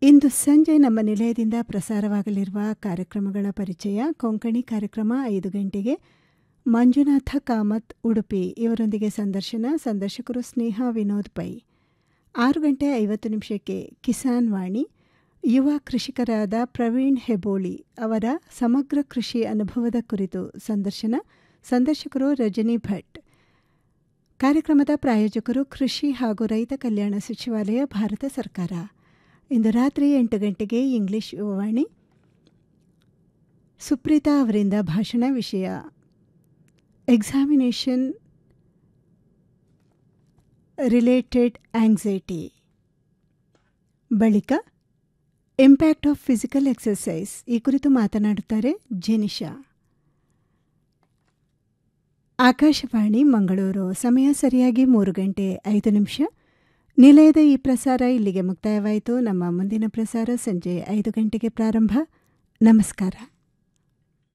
ಇಂದು ಸಂಜೆ ನಮ್ಮ ನಿಲಯದಿಂದ ಪ್ರಸಾರವಾಗಲಿರುವ ಕಾರ್ಯಕ್ರಮಗಳ ಪರಿಚಯ ಕೊಂಕಣಿ ಕಾರ್ಯಕ್ರಮ ಐದು ಗಂಟೆಗೆ ಮಂಜುನಾಥ ಕಾಮತ್ ಉಡುಪಿ ಇವರೊಂದಿಗೆ ಸಂದರ್ಶನ ಸಂದರ್ಶಕರು ಸ್ನೇಹ ವಿನೋದ್ ಪೈ ಆರು ಗಂಟೆ ಐವತ್ತು ನಿಮಿಷಕ್ಕೆ ಕಿಸಾನ್ ವಾಣಿ ಯುವ ಕೃಷಿಕರಾದ ಪ್ರವೀಣ್ ಹೆಬೋಳಿ ಅವರ ಸಮಗ್ರ ಕೃಷಿ ಅನುಭವದ ಕುರಿತು ಸಂದರ್ಶನ ಸಂದರ್ಶಕರು ರಜನಿ ಭಟ್ ಕಾರ್ಯಕ್ರಮದ ಪ್ರಾಯೋಜಕರು ಕೃಷಿ ಹಾಗೂ ರೈತ ಕಲ್ಯಾಣ ಸಚಿವಾಲಯ ಭಾರತ ಸರ್ಕಾರ ಇಂದು ರಾತ್ರಿ ಎಂಟು ಗಂಟೆಗೆ ಇಂಗ್ಲಿಷ್ ಯುವವಾಣಿ ಸುಪ್ರೀತಾ ಅವರಿಂದ ಭಾಷಣ ವಿಷಯ ಎಕ್ಸಾಮಿನೇಷನ್ ರಿಲೇಟೆಡ್ ಆಂಗ್ಸೈಟಿ ಬಳಿಕ ಇಂಪ್ಯಾಕ್ಟ್ ಆಫ್ ಫಿಸಿಕಲ್ ಎಕ್ಸರ್ಸೈಸ್ ಈ ಕುರಿತು ಮಾತನಾಡುತ್ತಾರೆ ಜೆನಿಶಾ ಆಕಾಶವಾಣಿ ಮಂಗಳೂರು ಸಮಯ ಸರಿಯಾಗಿ ಮೂರು ಗಂಟೆ ಐದು ನಿಮಿಷ ನಿಲಯದ ಈ ಪ್ರಸಾರ ಇಲ್ಲಿಗೆ ಮುಕ್ತಾಯವಾಯಿತು ನಮ್ಮ ಮುಂದಿನ ಪ್ರಸಾರ ಸಂಜೆ ಐದು ಗಂಟೆಗೆ ಪ್ರಾರಂಭ ನಮಸ್ಕಾರ